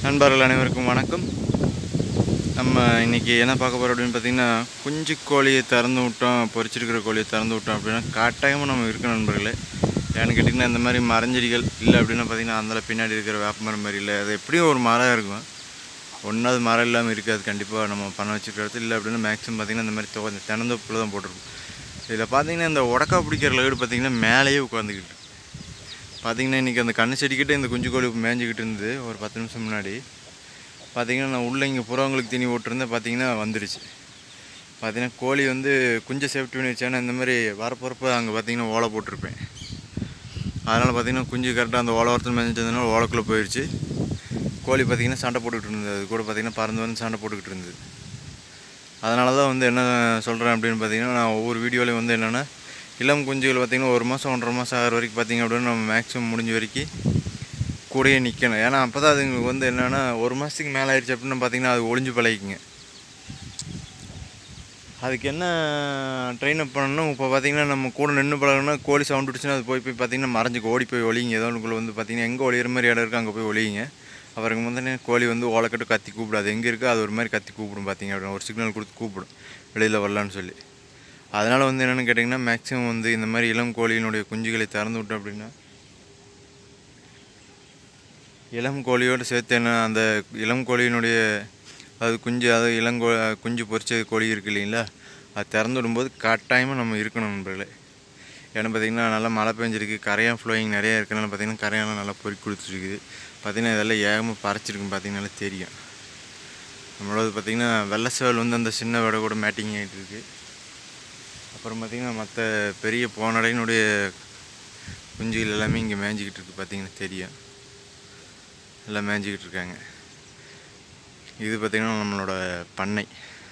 நண்பர்கள் அனைவருக்கும் வணக்கம் நம்ம இன்னைக்கு என்ன பார்க்க போகிறோம் அப்படின்னு பார்த்தீங்கன்னா குஞ்சு கோழியை திறந்து விட்டோம் பொரிச்சிருக்கிற கோழியை திறந்து விட்டோம் அப்படின்னா கட்டாயமாக நம்ம இருக்கணும் நண்பர்களே ஏன்னு கேட்டிங்கன்னா இந்த மாதிரி மரஞ்செடிகள் இல்லை அப்படின்னா பார்த்தீங்கன்னா அந்த பின்னாடி இருக்கிற வேப்ப மரம் மாதிரி இல்லை அது எப்படியும் ஒரு மரம் இருக்கும் ஒன்றாவது மரம் இல்லாமல் இருக்காது கண்டிப்பாக நம்ம பண்ண வச்சுருக்க இடத்துல இல்லை அப்படின்னா மேக்ஸிமம் பார்த்தீங்கன்னா இந்த மாதிரி தொ தென்னந்தோப்பில் தான் போட்டிருக்கும் இதில் பார்த்தீங்கன்னா இந்த உடக்கா பிடிக்கிற லகடு பார்த்தீங்கன்னா மேலேயே உட்காந்துக்கிட்டு பார்த்தீங்கன்னா இன்றைக்கி அந்த கண்ணு செடிக்கிட்ட இந்த குஞ்சு கோழி மேய்ஞ்சிக்கிட்டு இருந்தது ஒரு பத்து நிமிஷம் முன்னாடி பார்த்தீங்கன்னா நான் உள்ளே இங்கே புறவங்களுக்கு தீனி போட்டிருந்தேன் பார்த்தீங்கன்னா வந்துடுச்சு பார்த்தீங்கன்னா கோழி வந்து குஞ்சை சேஃப்டி பண்ணி வச்சேன்னா இந்த மாதிரி வரப்போகிறப்ப அங்கே பார்த்தீங்கன்னா ஓலை போட்டிருப்பேன் அதனால் பார்த்தீங்கன்னா குஞ்சு கரெக்டாக அந்த ஓலை ஓரத்தில் மேய்ஞ்சிட்டதுனால ஓலைக்குள்ளே போயிடுச்சு கோழி பார்த்தீங்கன்னா சண்டை போட்டுக்கிட்டு இருந்தது அது கூட பார்த்தீங்கன்னா பறந்து வந்து சண்டை போட்டுக்கிட்டு இருந்தது அதனால தான் வந்து என்ன சொல்கிறேன் அப்படின்னு பார்த்தீங்கன்னா நான் ஒவ்வொரு வீடியோலையும் வந்து என்னென்னா இளம் குஞ்சுகள் பார்த்திங்கன்னா ஒரு மாதம் ஒன்றரை மாதம் ஆகிற வரைக்கும் பார்த்திங்க அப்படின்னா நம்ம மேக்ஸிமம் முடிஞ்ச வரைக்கும் கூடயே நிற்கணும் ஏன்னா அப்போ தான் அதுங்களுக்கு வந்து என்னென்னா ஒரு மாதத்துக்கு மேலே ஆயிடுச்சு அப்படின்னு பார்த்திங்கன்னா அது ஒளிஞ்சு பழகிக்குங்க அதுக்கு என்ன ட்ரெயின் அப் பண்ணணும் இப்போ பார்த்தீங்கன்னா நம்ம கூட நின்று பழகணும்னா கோழி சவுண்ட் விட்டுச்சுன்னா அது போய் போய் பார்த்தீங்கன்னா மறைஞ்சுக்கு ஓடி போய் ஒளிங்க ஏதோ ஒன்றுக்குள்ள வந்து பார்த்தீங்கன்னா எங்கே ஒளியிற மாதிரி இடம் இருக்குது அங்கே போய் ஒளியுங்க அவருக்கு வந்து கோழி வந்து ஓலைக்கட்டு கத்தி கூப்பிடாது எங்கே இருக்கோ அது ஒரு மாதிரி கத்தி கூப்பிடும் பார்த்தீங்க அப்படின்னா ஒரு சிக்னல் கொடுத்து கூப்பிடும் வெளியில் வரலான்னு சொல்லி அதனால் வந்து என்னென்னு கேட்டிங்கன்னா மேக்ஸிமம் வந்து இந்த மாதிரி இளம் கோழியினுடைய குஞ்சுகளை திறந்து விட்டோம் அப்படின்னா இளம் கோழியோடு சேர்த்து என்ன அந்த இளம் கோழியினுடைய அது குஞ்சு அதாவது இளங்கோ குஞ்சு பொரிச்ச கோழி இருக்கு இல்லைங்களா அது திறந்து விடும்போது கட்டாயமாக நம்ம இருக்கணும் நண்பர்களே ஏன்னா பார்த்திங்கன்னா நல்லா மழை பெஞ்சிருக்கு கரையான் ஃப்ளோயிங் நிறையா இருக்கனால பார்த்திங்கன்னா கரையானம் நல்லா பொறுக்கி கொடுத்துருக்குது பார்த்திங்கன்னா இதெல்லாம் ஏகமாக பறைச்சிருக்கும் பார்த்திங்கனாலே தெரியும் நம்மளோட பார்த்திங்கன்னா வெள்ளை சேவல் வந்து அந்த சின்ன விட கூட மேட்டிங் ஆகிட்டு இருக்குது அப்புறம் பார்த்திங்கன்னா மற்ற பெரிய போனடையினுடைய குஞ்சுகள் எல்லாமே இங்கே மேய்ஞ்சிக்கிட்டு இருக்குது பார்த்திங்கன்னா தெரியும் எல்லாம் மேய்ஞ்சிக்கிட்டு இருக்காங்க இது பார்த்திங்கன்னா நம்மளோட பண்ணை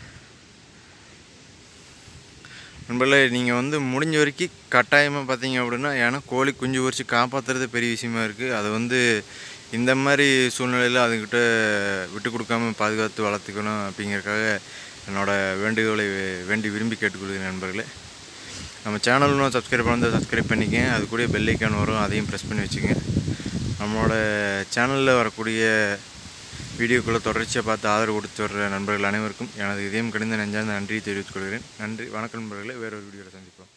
நண்பர்களே நீங்கள் வந்து முடிஞ்ச வரைக்கும் கட்டாயமாக பார்த்தீங்க அப்படின்னா ஏன்னா கோழி குஞ்சு பொறிச்சு காப்பாற்றுறது பெரிய விஷயமா இருக்குது அதை வந்து இந்த மாதிரி சூழ்நிலையில் அதுக்கிட்ட விட்டு கொடுக்காம பாதுகாத்து வளர்த்துக்கணும் அப்படிங்கிறதுக்காக என்னோட வேண்டுகோளை வேண்டி விரும்பி கேட்டுக்கொள்கிறேன் நண்பர்களே நம்ம சேனல் இன்னும் சப்ஸ்கிரைப் பண்ணி சப்ஸ்கிரைப் பண்ணிக்கங்க அது கூட பெல் ஐக்கான் வரும் அதையும் ப்ரெஸ் பண்ணி வச்சுக்கங்க நம்மளோட சேனலில் வரக்கூடிய வீடியோக்குள்ளே தொடர்ச்சியாக பார்த்து ஆதரவு கொடுத்து வர்ற நண்பர்கள் அனைவருக்கும் எனது இதயம் கடிந்த நெஞ்சார்ந்த நன்றியை தெரிவித்துக் கொள்கிறேன் நன்றி வணக்கம் நண்பர்களே வேறொரு வீடியோவில் சந்திப்போம்